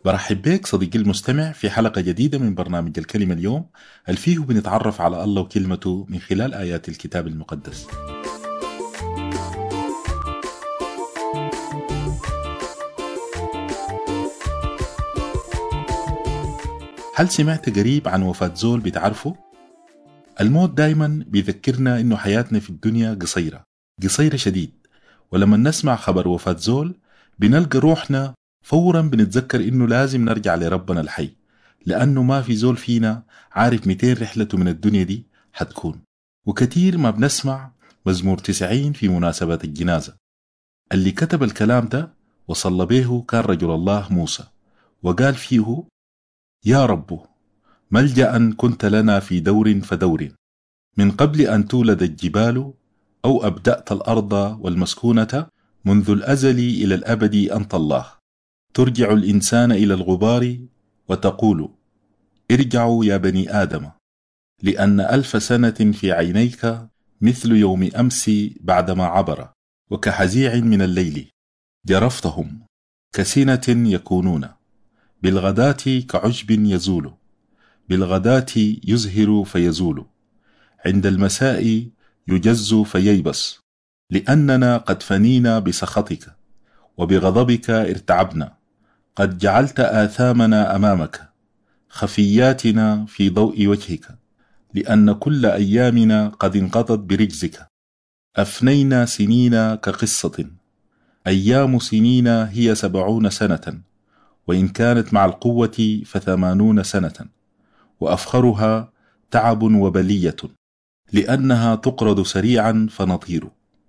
برحب بك صديقي المستمع في حلقة جديدة من برنامج الكلمة اليوم اللي فيه بنتعرف على الله وكلمته من خلال آيات الكتاب المقدس هل سمعت قريب عن وفاة زول بتعرفه؟ الموت دايما بيذكرنا انه حياتنا في الدنيا قصيرة قصيرة شديد ولما نسمع خبر وفاة زول بنلقى روحنا فورا بنتذكر انه لازم نرجع لربنا الحي لانه ما في زول فينا عارف 200 رحلته من الدنيا دي حتكون وكتير ما بنسمع مزمور 90 في مناسبة الجنازة اللي كتب الكلام ده وصلى به كان رجل الله موسى وقال فيه يا رب ملجأ كنت لنا في دور فدور من قبل أن تولد الجبال أو أبدأت الأرض والمسكونة منذ الأزل إلى الأبد أنت الله ترجع الإنسان إلى الغبار وتقول ارجعوا يا بني آدم لأن ألف سنة في عينيك مثل يوم أمس بعدما عبر وكحزيع من الليل جرفتهم كسنة يكونون بالغداة كعشب يزول بالغداة يزهر فيزول عند المساء يجز فييبس لأننا قد فنينا بسخطك وبغضبك ارتعبنا قد جعلت آثامنا أمامك خفياتنا في ضوء وجهك لأن كل أيامنا قد انقضت برجزك أفنينا سنين كقصة أيام سنين هي سبعون سنة وإن كانت مع القوة فثمانون سنة وأفخرها تعب وبلية لأنها تقرض سريعا فنطير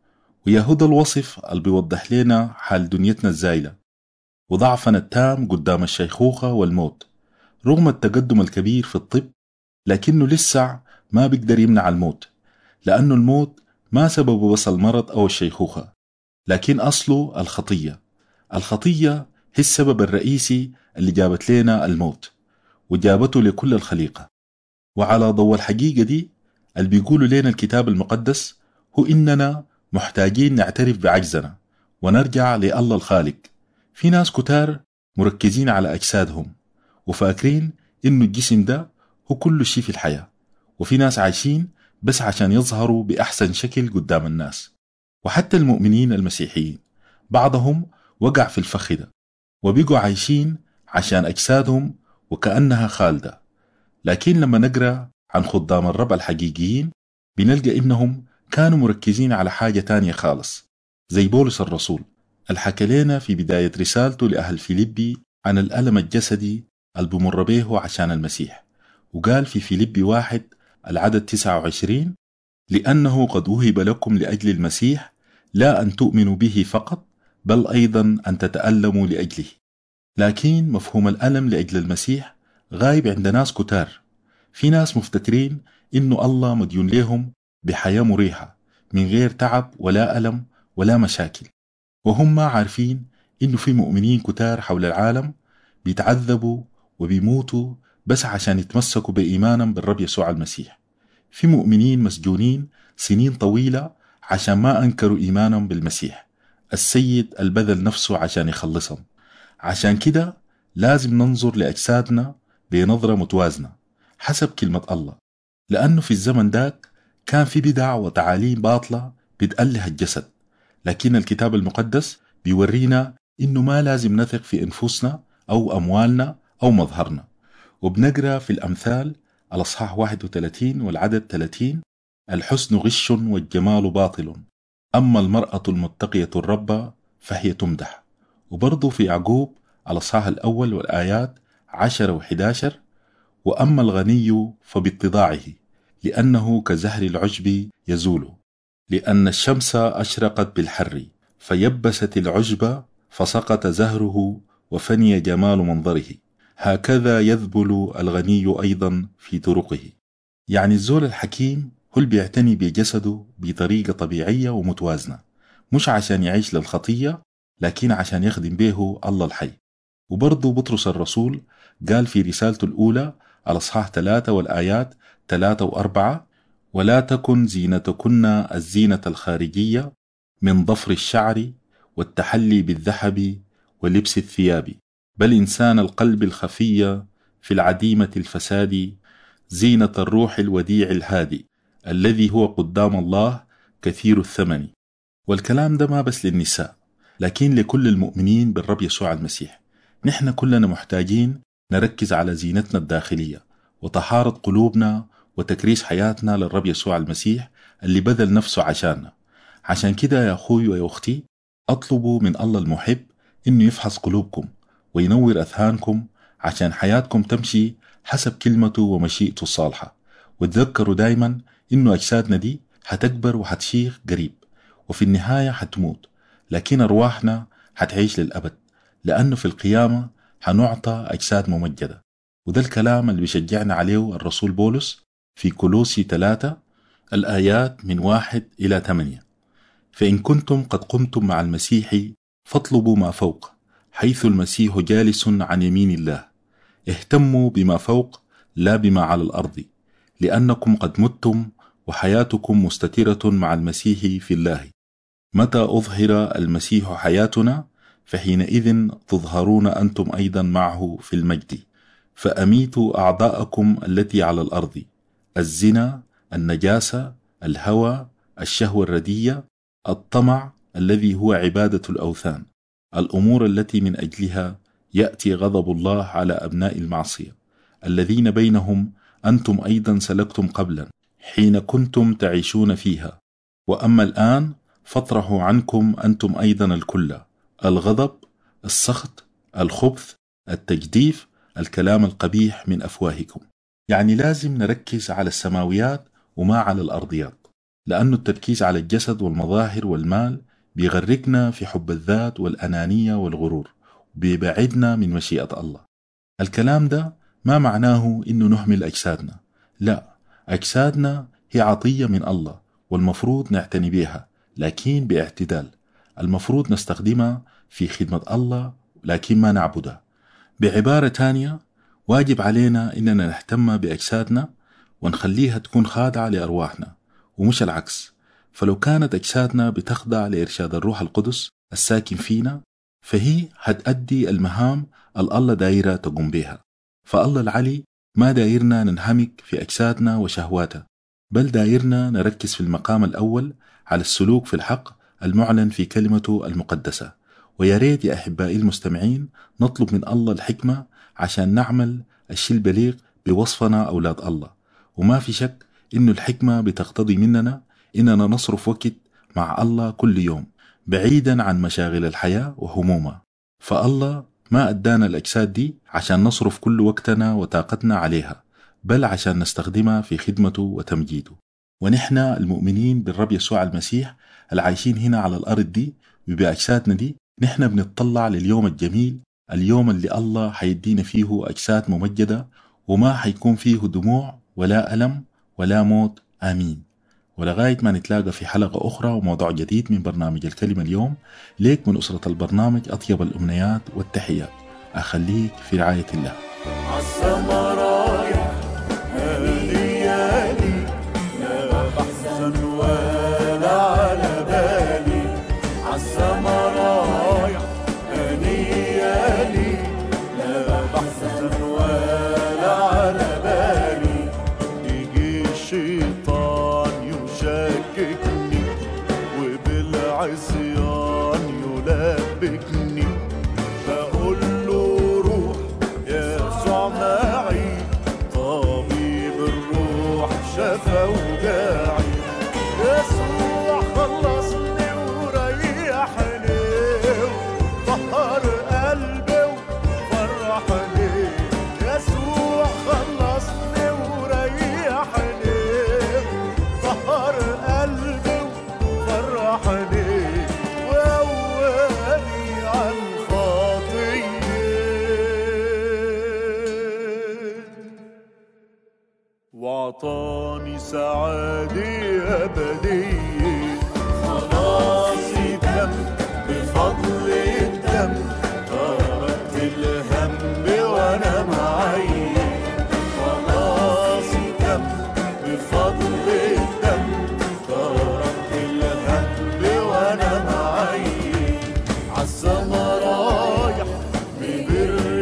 ويهود الوصف اللي بيوضح لنا حال دنيتنا الزايلة وضعفنا التام قدام الشيخوخة والموت رغم التقدم الكبير في الطب لكنه لسه ما بيقدر يمنع الموت لأنه الموت ما سببه بس المرض أو الشيخوخة لكن أصله الخطية الخطية هي السبب الرئيسي اللي جابت لنا الموت وجابته لكل الخليقة وعلى ضوء الحقيقة دي اللي بيقولوا لنا الكتاب المقدس هو إننا محتاجين نعترف بعجزنا ونرجع لله الخالق في ناس كتار مركزين على أجسادهم وفاكرين إنه الجسم ده هو كل شيء في الحياة وفي ناس عايشين بس عشان يظهروا بأحسن شكل قدام الناس وحتى المؤمنين المسيحيين بعضهم وقع في الفخ ده وبقوا عايشين عشان أجسادهم وكأنها خالدة لكن لما نقرأ عن خدام الرب الحقيقيين بنلقى إنهم كانوا مركزين على حاجة تانية خالص زي بولس الرسول الحكى لنا في بداية رسالته لأهل فيليبي عن الألم الجسدي اللي بمر به عشان المسيح وقال في فيليبي واحد العدد 29 لأنه قد وهب لكم لأجل المسيح لا أن تؤمنوا به فقط بل أيضا أن تتألموا لأجله لكن مفهوم الألم لأجل المسيح غايب عند ناس كتار في ناس مفتكرين إنه الله مديون لهم بحياة مريحة من غير تعب ولا ألم ولا مشاكل وهم ما عارفين إنه في مؤمنين كتار حول العالم بيتعذبوا وبيموتوا بس عشان يتمسكوا بإيمانا بالرب يسوع المسيح في مؤمنين مسجونين سنين طويلة عشان ما أنكروا إيمانهم بالمسيح السيد البذل نفسه عشان يخلصهم عشان كده لازم ننظر لأجسادنا بنظرة متوازنة حسب كلمة الله لأنه في الزمن داك كان في بدع وتعاليم باطلة بتأله الجسد لكن الكتاب المقدس بيورينا إنه ما لازم نثق في أنفسنا أو أموالنا أو مظهرنا وبنقرأ في الأمثال الأصحاح 31 والعدد 30 الحسن غش والجمال باطل أما المرأة المتقية الرب فهي تمدح وبرضه في يعقوب الأصحاح الأول والآيات 10 و11 وأما الغني فباتضاعه لأنه كزهر العشب يزول لأن الشمس أشرقت بالحر فيبست العشب فسقط زهره وفني جمال منظره هكذا يذبل الغني أيضا في طرقه يعني الزول الحكيم هو اللي بيعتني بجسده بطريقة طبيعية ومتوازنة مش عشان يعيش للخطية لكن عشان يخدم به الله الحي وبرضه بطرس الرسول قال في رسالته الأولى الأصحاح ثلاثة والآيات ثلاثة وأربعة ولا تكن زينتكن الزينة الخارجية من ضفر الشعر والتحلي بالذهب ولبس الثياب بل إنسان القلب الخفية في العديمة الفساد زينة الروح الوديع الهادي الذي هو قدام الله كثير الثمن والكلام ده ما بس للنساء لكن لكل المؤمنين بالرب يسوع المسيح نحن كلنا محتاجين نركز على زينتنا الداخلية وطهارة قلوبنا وتكريس حياتنا للرب يسوع المسيح اللي بذل نفسه عشاننا عشان كده يا أخوي ويا أختي أطلبوا من الله المحب إنه يفحص قلوبكم وينور أذهانكم عشان حياتكم تمشي حسب كلمته ومشيئته الصالحة وتذكروا دايما إنه أجسادنا دي حتكبر وحتشيخ قريب وفي النهاية حتموت لكن أرواحنا حتعيش للأبد لأنه في القيامة حنعطى أجساد ممجدة وده الكلام اللي بيشجعنا عليه الرسول بولس في كولوسي ثلاثة الآيات من واحد إلى ثمانية فإن كنتم قد قمتم مع المسيح فاطلبوا ما فوق حيث المسيح جالس عن يمين الله اهتموا بما فوق لا بما على الأرض لأنكم قد متم وحياتكم مستترة مع المسيح في الله متى أظهر المسيح حياتنا فحينئذ تظهرون أنتم أيضا معه في المجد فأميتوا أعضاءكم التي على الأرض الزنا النجاسة الهوى الشهوة الردية الطمع الذي هو عبادة الأوثان الأمور التي من أجلها يأتي غضب الله على أبناء المعصية الذين بينهم أنتم أيضا سلكتم قبلا حين كنتم تعيشون فيها وأما الآن فاطرحوا عنكم أنتم أيضا الكل الغضب السخط الخبث التجديف الكلام القبيح من أفواهكم يعني لازم نركز على السماويات وما على الأرضيات لأن التركيز على الجسد والمظاهر والمال بيغرقنا في حب الذات والأنانية والغرور بيبعدنا من مشيئة الله الكلام ده ما معناه إنه نهمل أجسادنا لا أجسادنا هي عطية من الله والمفروض نعتني بها لكن باعتدال المفروض نستخدمها في خدمة الله لكن ما نعبدها بعبارة تانية واجب علينا إننا نهتم بأجسادنا ونخليها تكون خاضعة لأرواحنا ومش العكس فلو كانت أجسادنا بتخضع لإرشاد الروح القدس الساكن فينا فهي هتأدي المهام الله دايرة تقوم بها فالله العلي ما دايرنا ننهمك في أجسادنا وشهواتها بل دايرنا نركز في المقام الأول على السلوك في الحق المعلن في كلمته المقدسة ويا ريت يا أحبائي المستمعين نطلب من الله الحكمة عشان نعمل الشيء البليغ بوصفنا أولاد الله وما في شك إنه الحكمة بتقتضي مننا إننا نصرف وقت مع الله كل يوم بعيدا عن مشاغل الحياة وهمومها فالله ما أدانا الأجساد دي عشان نصرف كل وقتنا وطاقتنا عليها بل عشان نستخدمها في خدمته وتمجيده ونحن المؤمنين بالرب يسوع المسيح العايشين هنا على الأرض دي وبأجسادنا دي نحن بنطلع لليوم الجميل اليوم اللي الله حيدينا فيه أجساد ممجدة وما حيكون فيه دموع ولا ألم ولا موت آمين ولغاية ما نتلاقى في حلقة أخرى وموضوع جديد من برنامج الكلمة اليوم ليك من أسرة البرنامج أطيب الأمنيات والتحيات أخليك في رعاية الله عالسما رايح هالليالي لا بحزن ولا على بالي عالسما رايح هالليالي لا بحزن ولا على بالي يجي الشيطان يشككني وبالعصيان يلبكني بقول له روح يسوع معي طبيب الروح شفى وجاعي يسوع خلصني وريحني طهر قلبي وفرحني يسوع خلصني وريحني طهر قلبي وفرحني وقواني عالخطيه وعطاني سعادة أبدية خلاصي تم بفضل الدم تركت الهم وأنا معي خلاصي تم بفضل الدم تركت الهم وأنا معي عالسما رايح ببر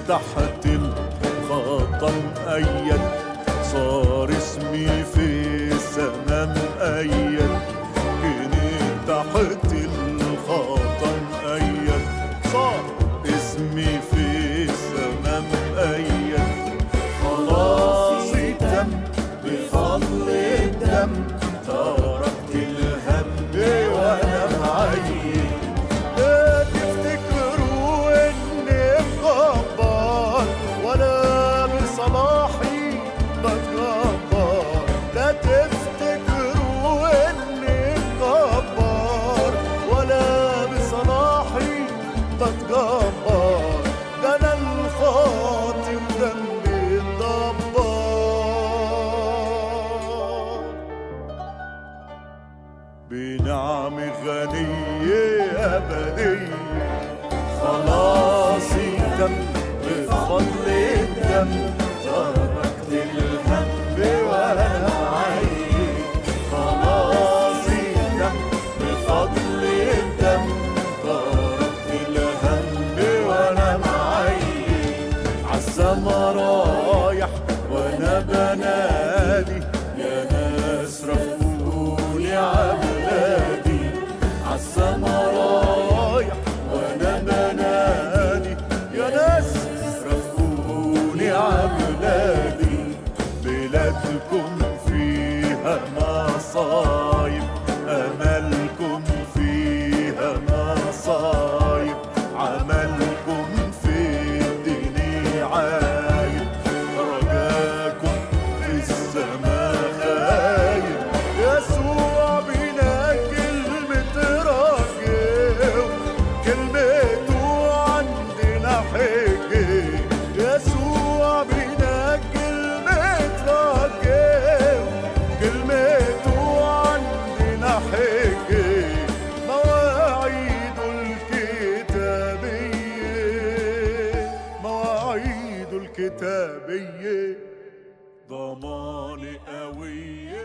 تحت الخطا مأيد صار اسمي في السما مأيد جنيت تحت الخطا مأيد صار اسمي في السما مأيد خلاص تم بفضل الدم تركت الهم وانا معيد لا تفتكروا اني مكبر ولا بصلاحي بتكبر لا تفتكروا اني مكبر ولا بصلاحي بتكبر ده انا الخاطي وذنبي الدبار بنعم غنية أبدية خلاصي تم بفضل الدم تركت الهم وأنا معيد خلاصي تم بفضل الدم تركت الهم وأنا معيد عالسما رايح وأنا بنادي يا ناس رفقوني عبلادي عالسما رايح وانا بنادي يا ناس رفقوني عبلادي بلادكم فيها مصايب املكم فيها مصايب عملكم في الدنيا عايب رجاكم في السما خايب يسوع بنا كلمة راجل كلمته عندنا حجة يسوع بنا كلمة راجل كلمته عندنا حجة مواعيد الكتابية مواعيد الكتابية ضمان قوية